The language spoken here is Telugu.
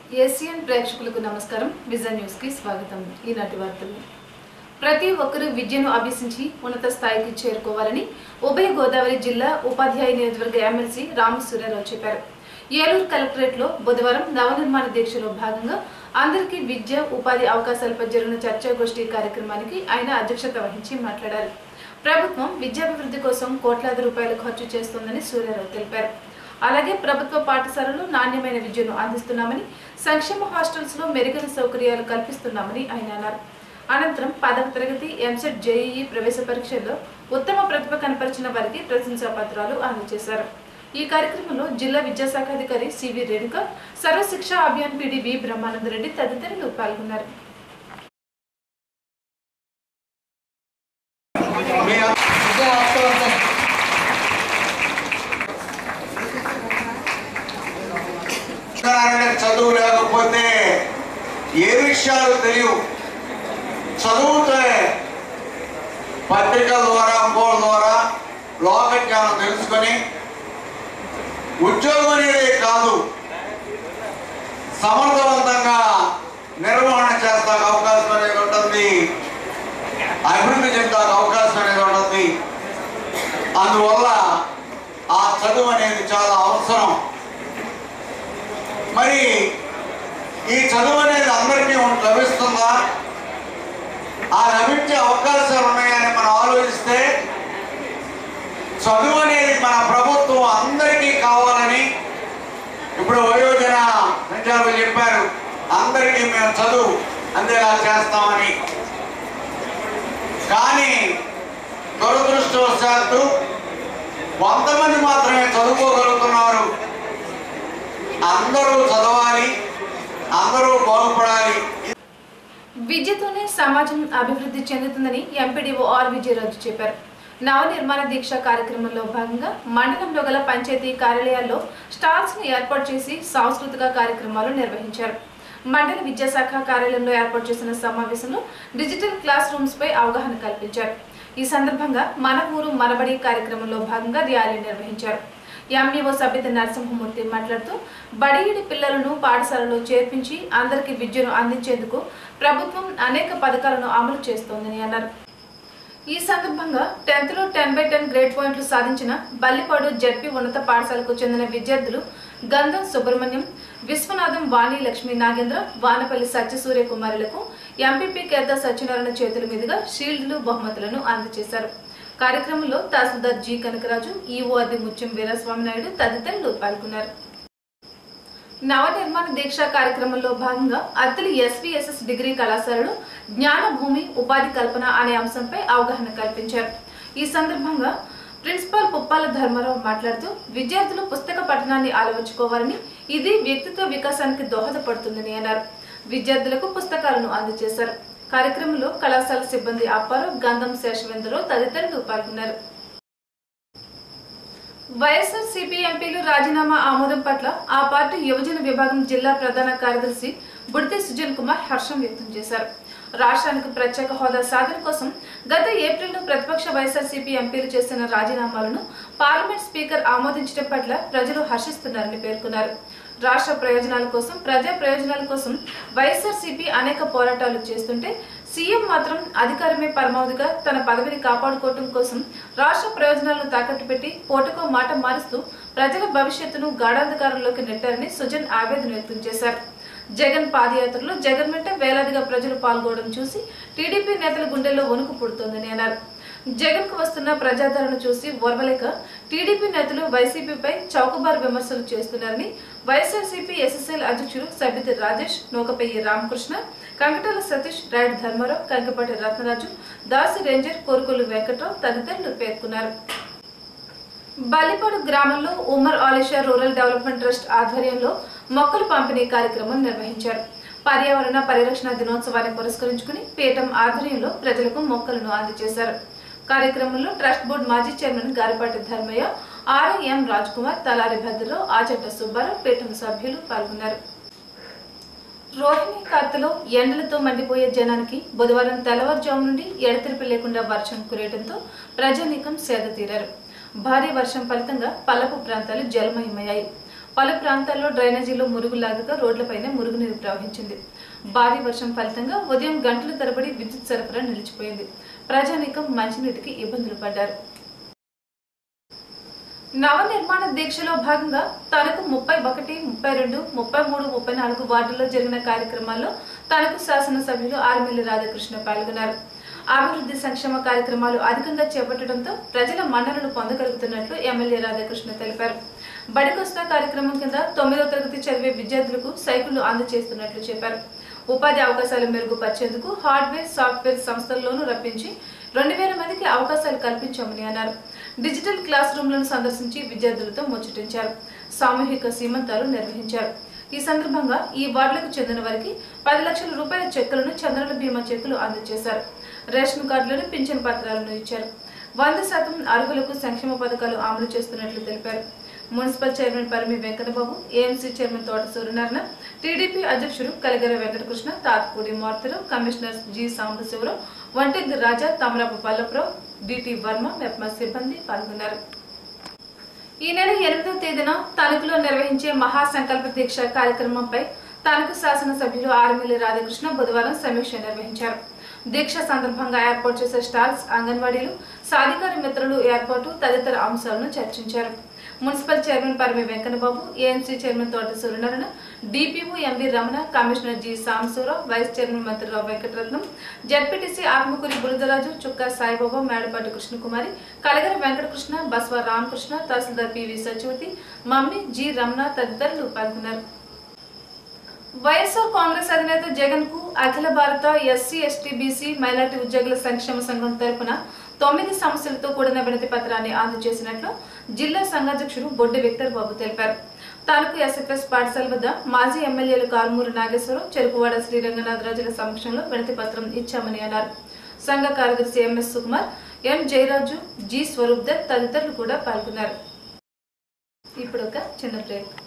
ఏసియన్ ప్రేక్షకులకు నమస్కారం విజన్ న్యూస్ కి స్వాగతం ఈనాటి వార్తలు ప్రతి ఒక్కరూ విద్యను అభ్యసించి ఉన్నత స్థాయికి చేరుకోవాలని ఉభయ గోదావరి జిల్లా ఉపాధ్యాయ నియోజకవర్గ ఎమ్మెల్సీ రామసూర్యారావు చెప్పారు ఏలూరు కలెక్టరేట్ లో బుధవారం నవనిర్మాణ దీక్షలో భాగంగా అందరికీ విద్య ఉపాధి అవకాశాలపై జరిగిన చర్చాగోష్ఠి కార్యక్రమానికి ఆయన అధ్యక్షత వహించి మాట్లాడారు ప్రభుత్వం విద్యాభివృద్ధి కోసం కోట్లాది రూపాయలు ఖర్చు చేస్తోందని సూర్యారావు తెలిపారు అలాగే ప్రభుత్వ పాఠశాలలు నాణ్యమైన విద్యను అందిస్తున్నామని సంక్షేమ హాస్టల్స్ లో మెరుగైన సౌకర్యాలు కల్పిస్తున్నామని ఆయన అన్నారు అనంతరం పదవ తరగతి ఎంసెట్ జేఈఈ ప్రవేశ పరీక్షల్లో ఉత్తమ ప్రతిభ కనపరిచిన వారికి ప్రశంసా పత్రాలు అందజేశారు ఈ కార్యక్రమంలో జిల్లా విద్యాశాఖాధికారి CV Renuka Sarva Shiksha Abhiyan PD V Brahmananda Reddy తదితరులు పాల్గొన్నారు విద్యా హస్తవర్ధన్ అంటే చదువు లేకపోతే ఏ విషయాలు తెలియవు చదువుతే పత్రికల ద్వారా ఇంకోళ్ళ ద్వారా లోక జ్ఞానం తెలుసుకొని ఉద్యోగం అనేది కాదు సమర్థవంతంగా నిర్వహణ చేస్తాకు అవకాశం అనేది ఉంటుంది అభివృద్ధి చెందాకు అవకాశం అనేది ఉంటుంది అందువల్ల ఆ చదువు అనేది చాలా అవసరం మరి ఈ చదువు అనేది అందరికీ ఉం- లభిస్తుందా ఆ లభించే అవకాశాలు ఉన్నాయని మనం ఆలోచిస్తే చదువు అనేది మన ప్రభుత్వం అందరికీ కావాలని ఇప్పుడు వయోజన పెంచారు చెప్పారు అందరికీ మేము చదువు అందేలా చేస్తామని కానీ దురదృష్టవశాత్తు కొంతమంది మాత్రమే చదువుకోగలుగుతున్నారు అందరూ చదవాలి అందరూ బాగుపడాలి విద్యతోనే సమాజం అభివృద్ధి చెందుతుందని ఎంపీడీఓ ఆర్ విజయరాజు చెప్పారు నవనిర్మాణ దీక్ష కార్యక్రమంలో భాగంగా మండలంలో గల పంచాయతీ కార్యాలయాల్లో స్టాల్స్ ను ఏర్పాటు చేసి సాంస్కృతిక కార్యక్రమాలు నిర్వహించారు మండల విద్యాశాఖ కార్యాలయంలో ఏర్పాటు చేసిన సమావేశంలో డిజిటల్ క్లాస్ రూమ్స్ పై అవగాహన కల్పించారు ఈ సందర్భంగా మన ఊరు మనబడి కార్యక్రమంలో భాగంగా ర్యాలీ నిర్వహించారు ఎంఈఓ సభ్యత నరసింహమూర్తి మాట్లాడుతూ బడియుడి పిల్లలను పాఠశాలలో చేర్పించి అందరికీ విద్యను అందించేందుకు ప్రభుత్వం అనేక పథకాలను అమలు చేస్తోందని అన్నారు ఈ సందర్భంగా టెన్త్ లో టెన్ బై టెన్ గ్రేడ్ పాయింట్లు సాధించిన బల్లిపాడు జడ్పీ ఉన్నత పాఠశాలకు చెందిన విద్యార్థులు గంధం సుబ్రహ్మణ్యం విశ్వనాథం వాణి లక్ష్మీ నాగేంద్ర వానపల్లి సత్యసూర్య కుమారులకు ఎంపీపీ కేత సత్యనారాయణ చేతుల మీదుగా షీల్డ్లు బహుమతులను అందజేశారు కార్యక్రమంలో తహసీల్దార్ జి కనకరాజు ఈఓ అద్ది ముత్యం వీరస్వామి నాయుడు తదితరులు పాల్గొన్నారు నవనిర్మాణ దీక్ష కార్యక్రమంలో భాగంగా అత్తిలి ఎస్వీఎస్ఎస్ డిగ్రీ కళాశాలలో జ్ఞాన భూమి ఉపాధి కల్పన అనే అంశంపై అవగాహన కల్పించారు ఈ సందర్భంగా ప్రిన్సిపాల్ పుప్పాల ధర్మారావు మాట్లాడుతూ విద్యార్థులు పుస్తక పఠనాన్ని అలవర్చుకోవాలని ఇది వ్యక్తిత్వ వికాసానికి దోహదపడుతుందని అన్నారు విద్యార్థులకు పుస్తకాలను అందజేశారు కార్యక్రమంలో కళాశాల సిబ్బంది అప్పారావు గంధం శేషవేంద్రరావు తదితరులు పాల్గొన్నారు వైఎస్ఆర్ సిపి ఎంపీలు రాజీనామా ఆమోదం పట్ల ఆ పార్టీ యువజన విభాగం జిల్లా ప్రధాన కార్యదర్శి బుడితే సుజన్ కుమార్ హర్షం వ్యక్తం చేశారు రాష్ట్రానికి ప్రత్యేక హోదా సాధన కోసం గత ఏప్రిల్లో ప్రతిపక్ష వైఎస్ఆర్సీపీ ఎంపీలు చేసిన రాజీనామాలను పార్లమెంట్ స్పీకర్ ఆమోదించడం పట్ల ప్రజలు హర్షిస్తున్నారని పేర్కొన్నారు రాష్ట్ర ప్రయోజనాల కోసం ప్రజా ప్రయోజనాల కోసం వైఎస్ఆర్సీపీ అనేక పోరాటాలు చేస్తుంటే సీఎం మాత్రం అధికారమే పరమావధిగా తన పదవిని కాపాడుకోవటం కోసం రాష్ట్ర ప్రయోజనాలను తాకట్టు పెట్టి పూటకో మాట మారుస్తూ ప్రజల భవిష్యత్తును గాఢాంధకారంలోకి నెట్టారని సుజన్ ఆవేదన వ్యక్తం చేశారు జగన్ పాదయాత్రలో జగన్ వెంట వేలాదిగా ప్రజలు పాల్గొనడం చూసి టీడీపీ నేతల గుండెల్లో వణుకు పుడుతోందని అన్నారు జగన్ కు వస్తున్న ప్రజాదరణ చూసి ఓర్వలేక టీడీపీ నేతలు వైసీపీపై చౌకబారు విమర్శలు చేస్తున్నారని వైఎస్ఆర్సీపీ ఎస్ఎస్ఎల్ అధ్యక్షులు సబితి రాజేష్ నూకపెయ్యి రామకృష్ణ కంకటాల సతీష్ రాయుడు ధర్మారావు కంకిపాటి రత్నరాజు దాసి రేంజర్ కోరుకొల్లు వెంకట్రావు తదితరులు పేర్కొన్నారు బల్లిపాడు గ్రామంలో Umar Alisha rural development trust ఆధ్వర్యంలో మొక్కల పంపిణీ కార్యక్రమం నిర్వహించారు పర్యావరణ పరిరక్షణ దినోత్సవాన్ని పురస్కరించుకుని పీఠం ఆధ్వర్యంలో ప్రజలకు మొక్కలను అందజేశారు కార్యక్రమంలో ట్రస్ట్ బోర్డు మాజీ చైర్మన్ గారిపాటి ధర్మయ్య ఆర్ఐఎం రాజ్ కుమార్ తలారి భద్రరావు ఆచంట సుబ్బారావు పీఠం సభ్యులు పాల్గొన్నారు రోహిణి కార్తెలో ఎండలతో మండిపోయే జనానికి బుధవారం తెల్లవారుజాము నుండి ఎడతెరిపి లేకుండా వర్షం కురియడంతో ప్రజానీకం సేద తీరారు భారీ వర్షం ఫలితంగా పల్లపు ప్రాంతాలు జలమయమయ్యాయి పలు ప్రాంతాల్లో డ్రైనేజీలో మురుగు లాగగా రోడ్లపైన మురుగునీరు ప్రవహించింది భారీ వర్షం ఫలితంగా ఉదయం గంటల తరబడి విద్యుత్ సరఫరా నిలిచిపోయింది ప్రజానీకం మంచినీటికి ఇబ్బందులు పడ్డారు నవనిర్మాణ దీక్షలో భాగంగా తనకు ముప్పై ఒకటి ముప్పై రెండు ముప్పై మూడు ముప్పై నాలుగు వార్డుల్లో జరిగిన కార్యక్రమాల్లో తనకు శాసనసభ్యులు ఆర్మిల్లి రాధాకృష్ణ పాల్గొన్నారు అభివృద్ధి సంక్షేమ కార్యక్రమాలు అధికంగా చేపట్టడంతో ప్రజల మన్ననలు పొందగలుగుతున్నట్లు ఎమ్మెల్యే రాధాకృష్ణ తెలిపారు బడికొస్తా కార్యక్రమం కింద తొమ్మిదో తరగతి చదివే విద్యార్థులకు సైకిళ్లు అందజేస్తున్నట్లు చెప్పారు ఉపాధి అవకాశాలు మెరుగుపరిచేందుకు హార్డ్వేర్ సాఫ్ట్వేర్ సంస్థల్లోనూ రప్పించి రెండు వేల మందికి అవకాశాలు కల్పించామని అన్నారు డిజిటల్ క్లాస్ రూమ్లను సందర్శించి విద్యార్థులతో ముచ్చటించారు సామూహిక సీమంతాలు నిర్వహించారు ఈ సందర్భంగా ఈ వార్డులకు చెందిన వారికి పది లక్షల రూపాయల చెక్కులను చంద్రుల బీమా చెక్కులు అందజేశారు రేషన్ కార్డులను పింఛన్ పత్రాలను ఇచ్చారు వంద శాతం అర్హులకు సంక్షేమ పథకాలు అమలు చేస్తున్నట్లు తెలిపారు municipal chairman Parimi Venkatababu AMC chairman Thota Suryanarayana TDP అధ్యక్షుడు Kalagara Venkatakrishna Tatapudi Martharao commissioner G Sambasivarao Ventheddu Raja Tamarapu Pallapurao DT Varma MEPMA సిబ్బంది పాల్గొన్నారు ఈ నెల ఎనిమిదో తేదీన తణుకులో నిర్వహించే మహాసంకల్ప దీక్ష కార్యక్రమంపై తణుకు శాసనసభ్యులు ఆర్మిల్లి రాధాకృష్ణ బుధవారం సమీక్ష నిర్వహించారు దీక్ష సందర్భంగా ఏర్పాటు చేసే స్టాల్స్ అంగన్వాడీలు సాధికార మిత్రులు ఏర్పాటు తదితర అంశాలను చర్చించారు municipal chairman Parimi Venkannababu AMC chairman Thota Suryanarayana DPO MV Ramana commissioner G Sambasivarao vice chairman Mantrirao Venkataratnam ZPTC Atmakuri Buradaraju Chukka Saibaba Medapati Krishnakumari Kalagara Venkatakrishna Baswa Ramakrishna తహసీల్దార్ పివి సచివతి మమ్మీ జి రమణ తదితరులు పాల్గొన్నారు వైఎస్ఆర్ కాంగ్రెస్ అధినేత జగన్ కు అఖిల భారత ఎస్సీ ఎస్టీ బీసీ మైనార్టీ ఉద్యోగుల సంక్షేమ సంఘం తరపున తొమ్మిది సమస్యలతో కూడిన వినతి పత్రాన్ని అందజేసినట్లు జిల్లా సంఘాధ్యక్షుడు బొడ్డి విక్టర్ బాబు తెలిపారు తాలూకు ఎస్ఎఫ్ఎస్ పాఠశాల వద్ద మాజీ ఎమ్మెల్యేలు కారుమూరు నాగేశ్వరరావు చెరుకువాడ శ్రీరంగనాథరాజుల సమక్షంలో వినతి పత్రం ఇచ్చామని అన్నారు సంఘ కార్యదర్శి MS Sukumar M Jayaraju G Swaroop Dutt తదితరులు కూడా పాల్గొన్నారు ఇప్పుడు ఒక చిన్న బ్రేక్